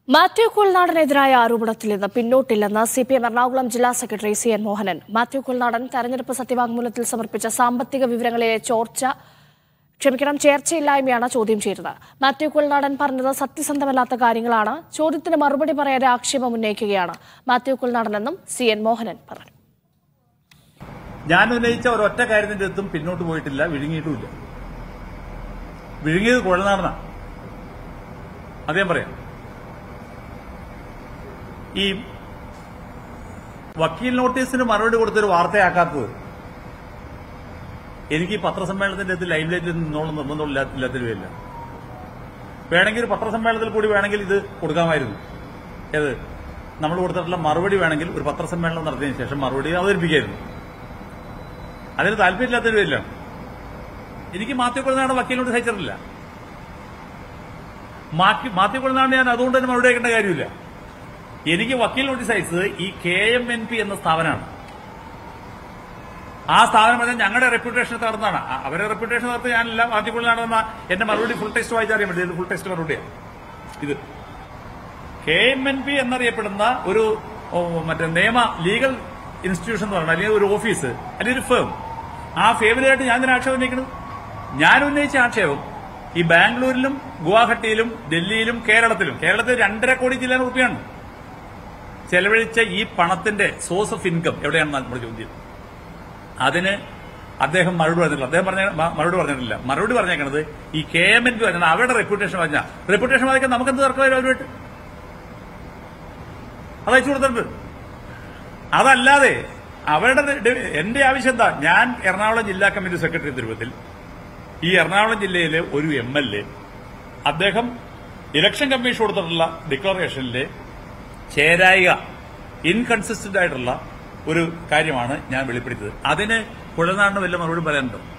മാത്യു കുൽനാടനെതിരായ ആരോപണത്തിൽ നിന്ന് പിന്നോട്ടില്ലെന്ന് സി പി എം എറണാകുളം ജില്ലാ secretary C N Mohanan Mathew Kuzhalnadan തെരഞ്ഞെടുപ്പ് സത്യവാങ്മൂലത്തിൽ സമർപ്പിച്ച സാമ്പത്തിക വിവരങ്ങളിലെ ചോർച്ച ക്ഷമിക്കണം ചേർച്ചയില്ലായ്മയാണ് ചോദ്യം ചെയ്തത് മാത്യു കുൽനാടൻ പറഞ്ഞത് സത്യസന്ധമല്ലാത്ത കാര്യങ്ങളാണ് ചോദ്യത്തിന് മറുപടി പറയാതെ ആക്ഷേപം ഉന്നയിക്കുകയാണ് മാത്യു കുൽനാടനെന്നും സി എൻ മോഹനൻ പറഞ്ഞു ഞാൻ ഉന്നയിച്ച ഒരൊറ്റ കാര്യത്തിന്റെ അടുത്തും പിന്നോട്ട് പോയിട്ടില്ല വിഴുങ്ങിയിട്ടുമില്ല വിഴുങ്ങിയത് കുഴൽനാടന അതേ പറയാം ഈ വക്കീൽ നോട്ടീസിന് മറുപടി കൊടുത്തൊരു വാർത്തയാക്കാത്തത് എനിക്ക് ഈ പത്രസമ്മേളനത്തിന്റെ അടുത്ത് ലൈവ് ലൈറ്റിൽ നിന്നോളം നിർബന്ധമില്ലാത്തില്ല വേണമെങ്കിൽ ഒരു പത്രസമ്മേളനത്തിൽ കൂടി വേണമെങ്കിൽ ഇത് കൊടുക്കാമായിരുന്നു ഏത് നമ്മൾ കൊടുത്തിട്ടുള്ള മറുപടി വേണമെങ്കിൽ ഒരു പത്രസമ്മേളനം നടത്തിയതിനു ശേഷം മറുപടി അവതരിപ്പിക്കായിരുന്നു അതിന് താല്പര്യമില്ലാത്തൊരു പേരിലാണ് എനിക്ക് മാത്യു കൊഴുന്നാണ് വക്കീലിനോട് സഹിച്ചിട്ടില്ല മാക്കി- മാത്യു കൊഴുന്നാണ് ഞാൻ അതുകൊണ്ട് തന്നെ മറുപടി അയക്കേണ്ട കാര്യമില്ല എനിക്ക് വക്കീൽ നോട്ടീസ് അയച്ചത് ഈ കെ എം എൻ പി എന്ന സ്ഥാപനമാണ് ആ സ്ഥാപനം പറഞ്ഞാൽ ഞങ്ങളുടെ റെപ്യൂട്ടേഷൻ തകർന്നതാണ് അ- അവരുടെ റെപ്യൂട്ടേഷൻ തകർത്ത് ഞാനല്ല മാത്യു കൊഴുന്നാണെന്ന എന്റെ മറുപടി ഫുൾ ടെസ്റ്റ് വായിച്ചറിയാൻ പറ്റില്ല ഇത് ഫുൾ ടെസ്റ്റ് മറുപടിയാണ് ഇത് കെ എം എൻ പി എന്നറിയപ്പെടുന്ന ഒരു ഓ, മറ്റേ നിയമ ലീഗൽ ഇൻസ്റ്റിറ്റ്യൂഷൻ എന്ന് പറഞ്ഞാൽ അല്ലെങ്കിൽ ഒരു ഓഫീസ് അല്ലെങ്കിൽ ഒരു ഫേം ആ ഫേമിലായിട്ട് ഞാൻ ഇതിന് ആക്ഷേപം ഉന്നയിക്കുന്നത് ഞാൻ ഉന്നയിച്ച ആക്ഷേപം ഈ ബാംഗ്ലൂരിലും ഗുവാഹട്ടിയിലും ഡൽഹിയിലും കേരളത്തിലും കേരളത്തിൽ രണ്ടര കോടി ജില്ലാ റുപ്യാണ് ചെലവഴിച്ച ഈ പണത്തിന്റെ സോഴ്സ് ഓഫ് ഇൻകം എവിടെയാണെന്ന് നമ്മുടെ ചോദ്യം അതിന് അദ്ദേഹം മറുപടി പറഞ്ഞിട്ടില്ല അദ്ദേഹം പറഞ്ഞ മ- മറുപടി പറഞ്ഞിട്ടില്ല മറുപടി പറഞ്ഞേക്കണത് ഈ കെ എം എൻ പി പറഞ്ഞാൽ അവരുടെ റെപ്യൂട്ടേഷൻ പറഞ്ഞ റെപ്യൂട്ടേഷൻ വായിക്കാൻ നമുക്കെന്ത് തർക്കമായിരുന്നു അവരുമായിട്ട് അത് അയച്ചു കൊടുത്തിട്ടുണ്ട് അതല്ലാതെ അവരുടെ ഡി- എന്റെ ആവശ്യം എന്താ ഞാൻ എറണാകുളം ജില്ലാ കമ്മിറ്റി സെക്രട്ടറി രൂപത്തിൽ ഈ എറണാകുളം ജില്ലയിലെ ഒരു എം എൽ എ അദ്ദേഹം ഇലക്ഷൻ കമ്മീഷൻ കൊടുത്തിട്ടുള്ള ഡിക്ലറേഷനിലെ ചേരായിക ഇൻകൺസിസ്റ്റന്റ് ആയിട്ടുള്ള ഒരു കാര്യമാണ് ഞാൻ വെളിപ്പെടുത്തിയത് അതിന് കുഴനാടിന് വല്ല മറുപടി പറയാനുണ്ടോ